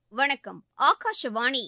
வணக்கம் ஆகாஷவாணி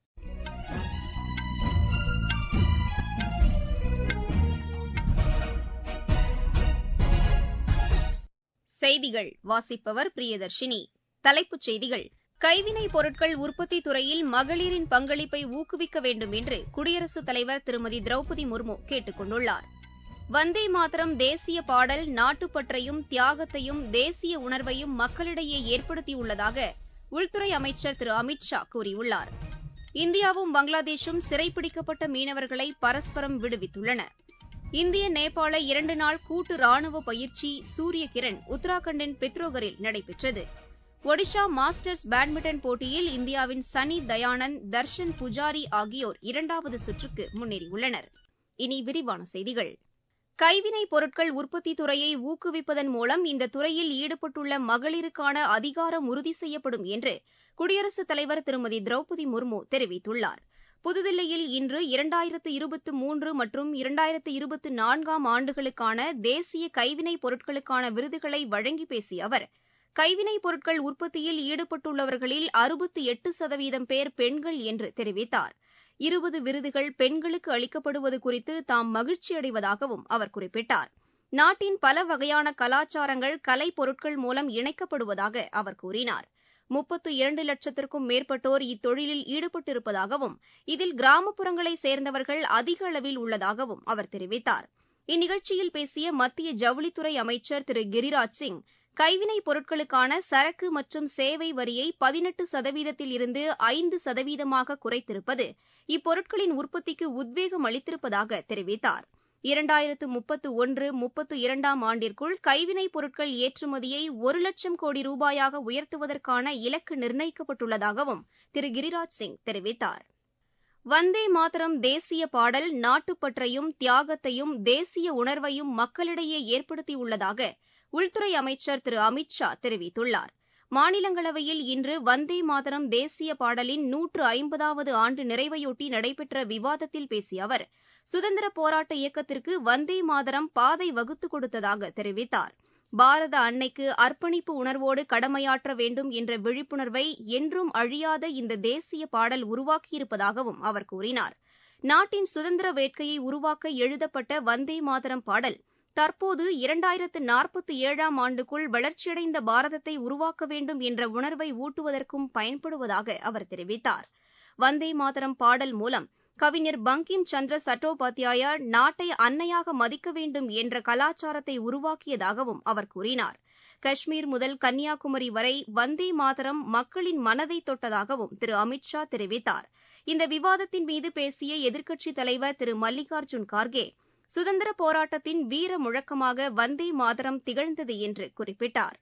செய்திகள் வாசிப்பவர் பிரியதர்ஷினி தலைப்புச் செய்திகள் கைவினைப் பொருட்கள் உற்பத்தி துறையில் மகளிரின் பங்களிப்பை ஊக்குவிக்க வேண்டும் என்று குடியரசுத் தலைவர் திருமதி திரௌபதி முர்மு கேட்டுக் கொண்டுள்ளார் வந்தே மாதரம் தேசிய பாடல் நாட்டுப்பற்றையும் தியாகத்தையும் தேசிய உணர்வையும் மக்களிடையே ஏற்படுத்தியுள்ளதாக உள்துறை அமைச்சர் திரு அமித் ஷா கூறியுள்ளார் இந்தியாவும் பங்களாதேஷும் சிறைப்பிடிக்கப்பட்ட மீனவர்களை பரஸ்பரம் விடுவித்துள்ளன இந்திய நேபாள இரண்டு நாள் கூட்டு ராணுவ பயிற்சி சூரிய கிரண் உத்தராகண்டின் பித்ரோகரில் நடைபெற்றது ஒடிஷா மாஸ்டர்ஸ் பேட்மிண்டன் போட்டியில் இந்தியாவின் சனி தயானந்த் தர்ஷன் புஜாரி ஆகியோர் இரண்டாவது சுற்றுக்கு முன்னேறியுள்ளனர் இனி விரிவான செய்திகள் கைவினைப் பொருட்கள் உற்பத்தி துறையை ஊக்குவிப்பதன் மூலம் இந்த துறையில் ஈடுபட்டுள்ள மகளிருக்கான அதிகாரம் உறுதி செய்யப்படும் என்று குடியரசுத் தலைவர் திருமதி திரௌபதி முர்மு தெரிவித்துள்ளார் புதுதில்லியில் இன்று இரண்டாயிரத்து இருபத்து மூன்று மற்றும் இரண்டாயிரத்து இருபத்து நான்காம் ஆண்டுகளுக்கான தேசிய கைவினைப் பொருட்களுக்கான விருதுகளை வழங்கி பேசிய அவர் கைவினைப் பொருட்கள் உற்பத்தியில் ஈடுபட்டுள்ளவர்களில் அறுபத்து எட்டு சதவீதம் பேர் பெண்கள் என்று தெரிவித்தார் இருபது விருதுகள் பெண்களுக்கு அளிக்கப்படுவது குறித்து தாம் மகிழ்ச்சியடைவதாகவும் அவர் குறிப்பிட்டார் நாட்டின் பல வகையான கலாச்சாரங்கள் கலைப் பொருட்கள் மூலம் இணைக்கப்படுவதாக அவர் கூறினார் முப்பத்து இரண்டு லட்சத்திற்கும் மேற்பட்டோர் இத்தொழிலில் ஈடுபட்டிருப்பதாகவும் இதில் கிராமப்புறங்களைச் சேர்ந்தவர்கள் அதிக அளவில் உள்ளதாகவும் அவர் தெரிவித்தார் இந்நிகழ்ச்சியில் பேசிய மத்திய ஜவுளித்துறை அமைச்சர் திரு கிரிராஜ் சிங் கைவினைப் பொருட்களுக்கான சரக்கு மற்றும் சேவை வரியை பதினெட்டு சதவீதத்தில் இருந்து ஐந்து சதவீதமாக குறைத்திருப்பது இப்பொருட்களின் உற்பத்திக்கு உத்வேகம் அளித்திருப்பதாக தெரிவித்தார் இரண்டாயிரத்து முப்பத்து ஒன்று முப்பத்து இரண்டாம் ஆண்டிற்குள் கைவினைப் பொருட்கள் ஏற்றுமதியை ஒரு லட்சம் கோடி ரூபாயாக உயர்த்துவதற்கான இலக்கு நிர்ணயிக்கப்பட்டுள்ளதாகவும் திரு கிரிராஜ் சிங் தெரிவித்தார் வந்தே மாதரம் தேசிய பாடல் நாட்டுப்பற்றையும் தியாகத்தையும் தேசிய உணர்வையும் மக்களிடையே ஏற்படுத்தியுள்ளதாக உள்துறை அமைச்சர் திரு அமித் ஷா தெரிவித்துள்ளார் மாநிலங்களவையில் இன்று வந்தே மாதரம் தேசிய பாடலின் நூற்று ஐம்பதாவது ஆண்டு நிறைவையொட்டி நடைபெற்ற விவாதத்தில் பேசிய அவர் சுதந்திரப் போராட்ட இயக்கத்திற்கு வந்தே மாதரம் பாதை வகுத்துக் கொடுத்ததாக தெரிவித்தார் பாரத அன்னைக்கு அர்ப்பணிப்பு உணர்வோடு கடமையாற்ற வேண்டும் என்ற விழிப்புணர்வை என்றும் அழியாத இந்த தேசிய பாடல் உருவாக்கியிருப்பதாகவும் அவர் கூறினார் நாட்டின் சுதந்திர வேட்கையை உருவாக்க எழுதப்பட்ட வந்தே மாதரம் பாடல் தற்போது இரண்டாயிரத்து நாற்பத்தி ஏழாம் ஆண்டுக்குள் வளர்ச்சியடைந்த பாரதத்தை உருவாக்க வேண்டும் என்ற உணர்வை ஊட்டுவதற்கும் பயன்படுவதாக அவர் தெரிவித்தார் வந்தே மாதரம் பாடல் மூலம் கவிஞர் பங்கிம் சந்திர சட்டோபாத்யாயா நாட்டை அன்னையாக மதிக்க வேண்டும் என்ற கலாச்சாரத்தை உருவாக்கியதாகவும் அவர் கூறினார் காஷ்மீர் முதல் கன்னியாகுமரி வரை வந்தே மாதரம் மக்களின் மனதை தொட்டதாகவும் திரு அமித் ஷா தெரிவித்தார் இந்த விவாதத்தின் மீது பேசிய எதிர்க்கட்சித் தலைவர் திரு மல்லிகார்ஜுன் கார்கே சுதந்திர போராட்டத்தின் வீர முழக்கமாக வந்தே மாதரம் திகழ்ந்தது என்று குறிப்பிட்டார்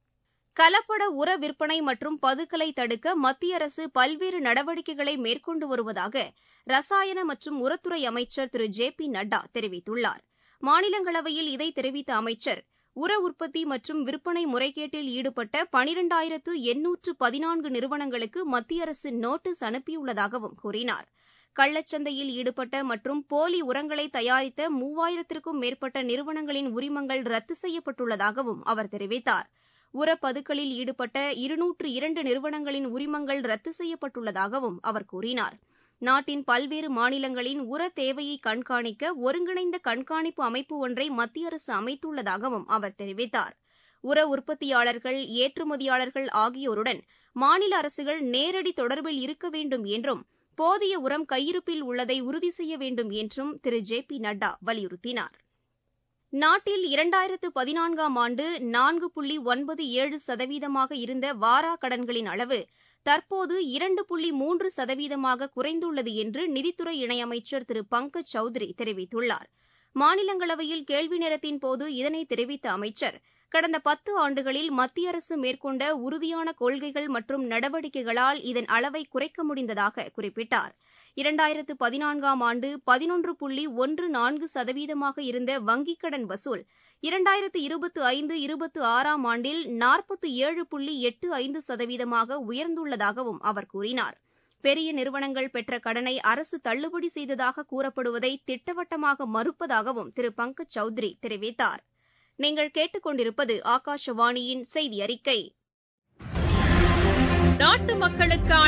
கலப்பட உர விற்பனை மற்றும் பதுக்கலை தடுக்க மத்திய அரசு பல்வேறு நடவடிக்கைகளை மேற்கொண்டு வருவதாக ரசாயன மற்றும் உரத்துறை அமைச்சர் திரு ஜே பி நட்டா தெரிவித்துள்ளார் மாநிலங்களவையில் இதை தெரிவித்த அமைச்சர் உர உற்பத்தி மற்றும் விற்பனை முறைகேட்டில் ஈடுபட்ட பனிரெண்டாயிரத்து எண்ணூற்று பதினான்கு நிறுவனங்களுக்கு மத்திய அரசு நோட்டீஸ் அனுப்பியுள்ளதாகவும் கூறினார் கள்ளச்சந்தையில் ஈடுபட்ட மற்றும் போலி உரங்களை தயாரித்த மூவாயிரத்திற்கும் மேற்பட்ட நிறுவனங்களின் உரிமங்கள் ரத்து செய்யப்பட்டுள்ளதாகவும் அவர் தெரிவித்தார் உரப்பதுக்களில் ஈடுபட்ட இருநூற்று இரண்டு நிறுவனங்களின் உரிமங்கள் ரத்து செய்யப்பட்டுள்ளதாகவும் அவர் கூறினார் நாட்டின் பல்வேறு மாநிலங்களின் உர தேவையை கண்காணிக்க ஒருங்கிணைந்த கண்காணிப்பு அமைப்பு ஒன்றை மத்திய அரசு அமைத்துள்ளதாகவும் அவர் தெரிவித்தார் உர உற்பத்தியாளர்கள் ஏற்றுமதியாளர்கள் ஆகியோருடன் மாநில அரசுகள் நேரடி தொடர்பில் இருக்க வேண்டும் என்றும் போதிய உரம் கையிருப்பில் உள்ளதை உறுதி செய்ய வேண்டும் என்றும் திரு ஜே பி நட்டா வலியுறுத்தினார் நாட்டில் இரண்டாயிரத்து பதினான்காம் ஆண்டு நான்கு புள்ளி ஒன்பது ஏழு சதவீதமாக இருந்த வாரா கடன்களின் அளவு தற்போது இரண்டு புள்ளி மூன்று சதவீதமாக குறைந்துள்ளது என்று நிதித்துறை இணையமைச்சர் திரு பங்கஜ் சௌத்ரி தெரிவித்துள்ளார் மாநிலங்களவையில் கேள்வி நேரத்தின் போது இதனை தெரிவித்த அமைச்சர் கடந்த பத்து ஆண்டுகளில் மத்திய அரசு மேற்கொண்ட உறுதியான கொள்கைகள் மற்றும் நடவடிக்கைகளால் இதன் அளவை குறைக்க முடிந்ததாக குறிப்பிட்டார் இரண்டாயிரத்து பதினான்காம் ஆண்டு பதினொன்று புள்ளி ஒன்று நான்கு சதவீதமாக இருந்த வங்கிக் கடன் வசூல் இரண்டாயிரத்து இருபத்து ஐந்து இருபத்து ஆறாம் ஆண்டில் நாற்பத்து ஏழு புள்ளி எட்டு ஐந்து சதவீதமாக உயர்ந்துள்ளதாகவும் அவர் கூறினார் பெரிய நிறுவனங்கள் பெற்ற கடனை அரசு தள்ளுபடி செய்ததாக கூறப்படுவதை திட்டவட்டமாக மறுப்பதாகவும் திரு பங்கஜ் சௌத்ரி தெரிவித்தார் நீங்கள் கேட்டுக்கொண்டிருப்பது ஆகாஷவாணியின் செய்தி அறிக்கை நாட்டு மக்களுக்கான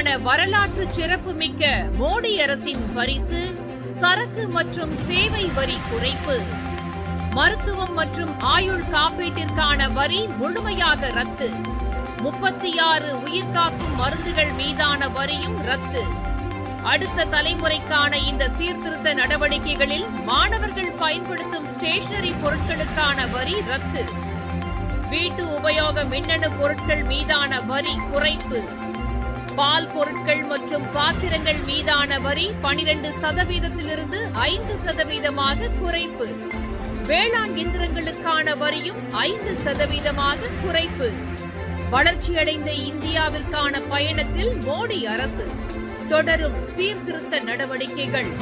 ஆண்டுகளுக்கான வரலாற்று சிறப்புமிக்க மோடி அரசின் பரிசு சரக்கு மற்றும் சேவை வரி குறைப்பு மருத்துவம் மற்றும் ஆயுள் காப்பீட்டிற்கான வரி முழுமையாக ரத்து முப்பத்தி ஆறு உயிர்காக்கும் மருந்துகள் மீதான வரியும் ரத்து அடுத்த தலைமுறைக்கான இந்த சீர்திருத்த நடவடிக்கைகளில் மாணவர்கள் பயன்படுத்தும் ஸ்டேஷனரி பொருட்களுக்கான வரி ரத்து வீட்டு உபயோக மின்னணு பொருட்கள் மீதான வரி குறைப்பு பால் பொருட்கள் மற்றும் பாத்திரங்கள் மீதான வரி பனிரெண்டு சதவீதத்திலிருந்து ஐந்து சதவீதமாக குறைப்பு வேளாண் இயந்திரங்களுக்கான வரியும் ஐந்து சதவீதமாக குறைப்பு வளர்ச்சியடைந்த இந்தியாவிற்கான பயணத்தில் மோடி அரசு தொடரும் சீர்திருத்த நடவடிக்கைகள்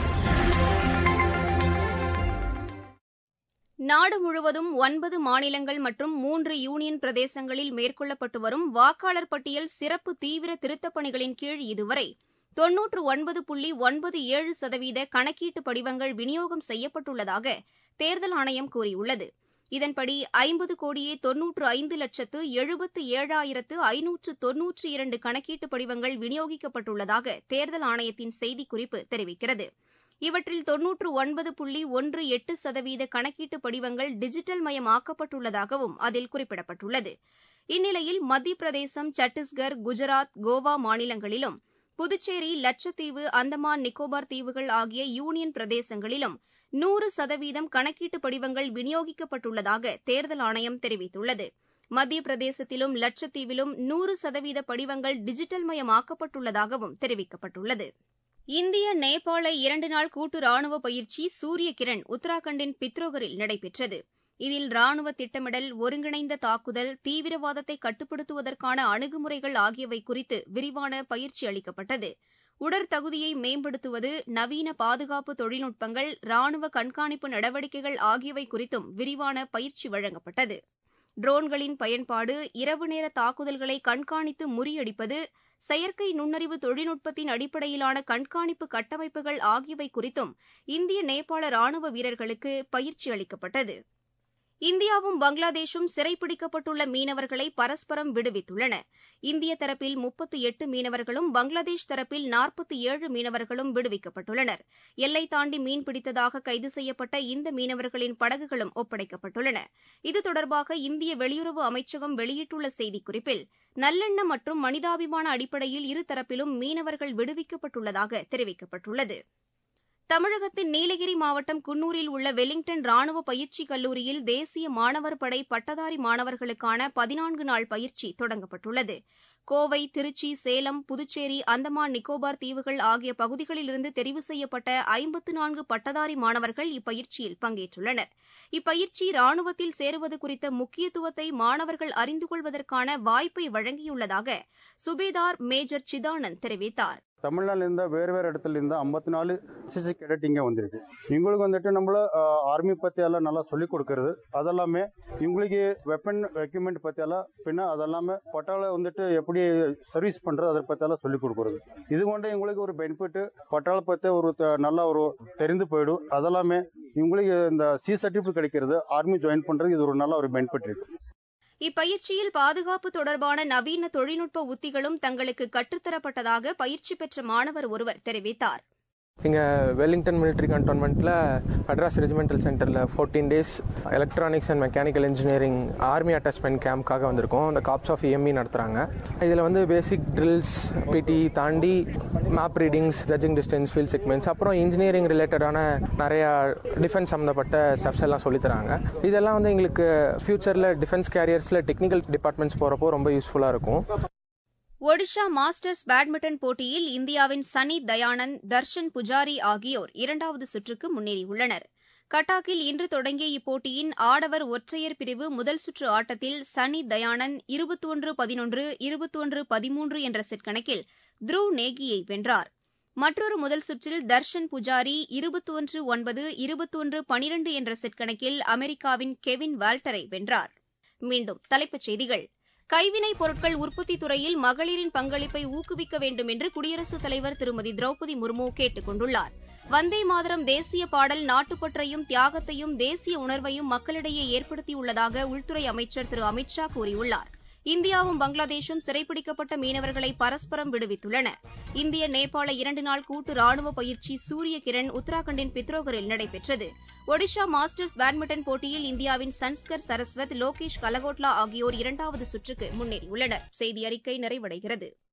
நாடு முழுவதும் ஒன்பது மாநிலங்கள் மற்றும் மூன்று யூனியன் பிரதேசங்களில் மேற்கொள்ளப்பட்டு வரும் வாக்காளர் பட்டியல் சிறப்பு தீவிர திருத்தப் பணிகளின் கீழ் இதுவரை தொன்னூற்று ஒன்பது புள்ளி ஒன்பது ஏழு சதவீத கணக்கீட்டு படிவங்கள் விநியோகம் செய்யப்பட்டுள்ளதாக தேர்தல் ஆணையம் கூறியுள்ளது இதன்படி ஐம்பது கோடியே தொன்னூற்று ஐந்து லட்சத்து எழுபத்து ஏழாயிரத்து ஐநூற்று தொன்னூற்றி இரண்டு கணக்கீட்டு படிவங்கள் விநியோகிக்கப்பட்டுள்ளதாக தேர்தல் ஆணையத்தின் செய்திக்குறிப்பு தெரிவிக்கிறது இவற்றில் தொன்னூற்று ஒன்பது புள்ளி ஒன்று எட்டு சதவீத கணக்கீட்டு படிவங்கள் டிஜிட்டல் மயமாக்கப்பட்டுள்ளதாகவும் அதில் குறிப்பிடப்பட்டுள்ளது இந்நிலையில் மத்திய பிரதேசம் சத்தீஸ்கர் குஜராத் கோவா மாநிலங்களிலும் புதுச்சேரி லட்சத்தீவு அந்தமான் நிக்கோபார் தீவுகள் ஆகிய யூனியன் பிரதேசங்களிலும் நூறு சதவீதம் கணக்கீட்டு படிவங்கள் விநியோகிக்கப்பட்டுள்ளதாக தேர்தல் ஆணையம் தெரிவித்துள்ளது மத்திய பிரதேசத்திலும் லட்சத்தீவிலும் நூறு சதவீத படிவங்கள் டிஜிட்டல் மயமாக்கப்பட்டுள்ளதாகவும் தெரிவிக்கப்பட்டுள்ளது இந்திய நேபாள இரண்டு நாள் கூட்டு ராணுவ பயிற்சி சூரிய கிரண் உத்தராகண்டின் பித்ரோகரில் நடைபெற்றது இதில் ராணுவ திட்டமிடல் ஒருங்கிணைந்த தாக்குதல் தீவிரவாதத்தை கட்டுப்படுத்துவதற்கான அணுகுமுறைகள் ஆகியவை குறித்து விரிவான பயிற்சி அளிக்கப்பட்டது உடற்தகுதியை மேம்படுத்துவது நவீன பாதுகாப்பு தொழில்நுட்பங்கள் ராணுவ கண்காணிப்பு நடவடிக்கைகள் ஆகியவை குறித்தும் விரிவான பயிற்சி வழங்கப்பட்டது ட்ரோன்களின் பயன்பாடு இரவு நேர தாக்குதல்களை கண்காணித்து முறியடிப்பது செயற்கை நுண்ணறிவு தொழில்நுட்பத்தின் அடிப்படையிலான கண்காணிப்பு கட்டமைப்புகள் ஆகியவை குறித்தும் இந்திய நேபாள ராணுவ வீரர்களுக்கு பயிற்சி அளிக்கப்பட்டது இந்தியாவும் பங்களாதேஷும் சிறைப்பிடிக்கப்பட்டுள்ள மீனவர்களை பரஸ்பரம் விடுவித்துள்ளன இந்திய தரப்பில் முப்பத்து எட்டு மீனவர்களும் பங்களாதேஷ் தரப்பில் நாற்பத்தி ஏழு மீனவர்களும் விடுவிக்கப்பட்டுள்ளனர் எல்லை தாண்டி மீன் பிடித்ததாக கைது செய்யப்பட்ட இந்த மீனவர்களின் படகுகளும் ஒப்படைக்கப்பட்டுள்ளன இது தொடர்பாக இந்திய வெளியுறவு அமைச்சகம் வெளியிட்டுள்ள செய்திக்குறிப்பில் நல்லெண்ணம் மற்றும் மனிதாபிமான அடிப்படையில் இருதரப்பிலும் மீனவர்கள் விடுவிக்கப்பட்டுள்ளதாக தெரிவிக்கப்பட்டுள்ளது தமிழகத்தின் நீலகிரி மாவட்டம் குன்னூரில் உள்ள வெலிங்டன் ராணுவ பயிற்சி கல்லூரியில் தேசிய மாணவர் படை பட்டதாரி மாணவர்களுக்கான பதினான்கு நாள் பயிற்சி தொடங்கப்பட்டுள்ளது கோவை திருச்சி சேலம் புதுச்சேரி அந்தமான் நிக்கோபார் தீவுகள் ஆகிய பகுதிகளிலிருந்து தெரிவு செய்யப்பட்ட ஐம்பத்து நான்கு பட்டதாரி மாணவர்கள் இப்பயிற்சியில் பங்கேற்றுள்ளனர் இப்பயிற்சி ராணுவத்தில் சேருவது குறித்த முக்கியத்துவத்தை மாணவர்கள் அறிந்து கொள்வதற்கான வாய்ப்பை வழங்கியுள்ளதாக சுபேதார் மேஜர் சிதானந்த் தெரிவித்தார் தமிழ்நாட்டிலிருந்து வேறு வேறு இடத்துலேருந்து ஐம்பத்தி நாலு சிசி கேடட் இங்கே வந்திருக்கு இவங்களுக்கு வந்துட்டு நம்மள ஆர்மி பற்றி எல்லாம் நல்லா சொல்லிக் கொடுக்கறது அதெல்லாமே இவங்களுக்கு வெப்பன் எக்யூப்மெண்ட் பற்றி எல்லாம் பின்ன அதெல்லாமே பட்டாள வந்துட்டு எப்படி சர்வீஸ் பண்ணுறது அதை பற்றி எல்லாம் சொல்லிக் கொடுக்குறது இது கொண்டு இவங்களுக்கு ஒரு பெனிஃபிட் பட்டாள பற்றி ஒரு நல்ல ஒரு தெரிந்து போயிடும் அதெல்லாமே இவங்களுக்கு இந்த சி சர்டிஃபிகேட் கிடைக்கிறது ஆர்மி ஜாயின் பண்ணுறது இது ஒரு நல்ல ஒரு பெனிஃபிட் இருக்கு இப்பயிற்சியில் பாதுகாப்பு தொடர்பான நவீன தொழில்நுட்ப உத்திகளும் தங்களுக்கு கற்றுத்தரப்பட்டதாக பயிற்சி பெற்ற மாணவர் ஒருவர் தெரிவித்தார் இங்கே வெல்லிங்டன் மிலிட்ரி கண்டோன்மெண்ட்டில் மெட்ராஸ் ரெஜிமெண்டல் சென்டரில் fourteen days electronics and mechanical engineering army attachment கேம்ப்காக வந்திருக்கோம் அந்த காப்ஸ் ஆஃப் இஎம்இ நடத்துகிறாங்க இதில் வந்து பேசிக் ட்ரில்ஸ் பிடி தாண்டி map readings judging distance field segments அப்புறம் இன்ஜினியரிங் ரிலேட்டடான நிறையா டிஃபென்ஸ் சம்மந்தப்பட்ட ஸ்டெப்ஸ் எல்லாம் சொல்லித்தராங்க இதெல்லாம் வந்து எங்களுக்கு ஃபியூச்சரில் டிஃபென்ஸ் கேரியர்ஸில் டெக்னிக்கல் டிபார்ட்மெண்ட்ஸ் போகிறப்போ ரொம்ப யூஸ்ஃபுல்லாக இருக்கும் ஒடிஷா மாஸ்டர்ஸ் பேட்மிண்டன் போட்டியில் இந்தியாவின் சனி தயானந்த் தர்ஷன் புஜாரி ஆகியோர் இரண்டாவது சுற்றுக்கு முன்னேறியுள்ளனர் கட்டாக்கில் இன்று தொடங்கிய இப்போட்டியின் ஆடவர் ஒற்றையர் பிரிவு முதல் சுற்று ஆட்டத்தில் சனி தயானந்த் இருபத்தொன்று பதினொன்று இருபத்தொன்று பதிமூன்று என்ற செட் கணக்கில் த்ருவ் நேகியை வென்றார் மற்றொரு முதல் சுற்றில் தர்ஷன் புஜாரி இருபத்தொன்று ஒன்பது இருபத்தொன்று பனிரண்டு என்ற செட் கணக்கில் அமெரிக்காவின் கெவின் வால்டரை வென்றார் மீண்டும் தலைப்புச் செய்திகள் கைவினைப் பொருட்கள் உற்பத்தி துறையில் மகளிரின் பங்களிப்பை ஊக்குவிக்க வேண்டும் என்று குடியரசுத் தலைவர் திருமதி திரௌபதி முர்மு கேட்டுக் கொண்டுள்ளார் வந்தே மாதரம் தேசிய பாடல் நாட்டுப்பற்றையும் தியாகத்தையும் தேசிய உணர்வையும் மக்களிடையே ஏற்படுத்தியுள்ளதாக உள்துறை அமைச்சர் திரு அமித் ஷா கூறியுள்ளார் இந்தியாவும் பங்களாதேஷும் சிறைப்பிடிக்கப்பட்ட மீனவர்களை பரஸ்பரம் விடுவித்துள்ளன இந்திய நேபாள இரண்டு நாள் கூட்டு ராணுவ பயிற்சி சூரிய கிரண் உத்தராகண்டின் பித்ரோகரில் நடைபெற்றது ஒடிஷா மாஸ்டர்ஸ் பேட்மிண்டன் போட்டியில் இந்தியாவின் சன்ஸ்கர் சரஸ்வத் லோகேஷ் கலகோட்லா ஆகியோர் இரண்டாவது சுற்றுக்கு முன்னேறியுள்ளனர் செய்தி அறிக்கை நிறைவடைகிறது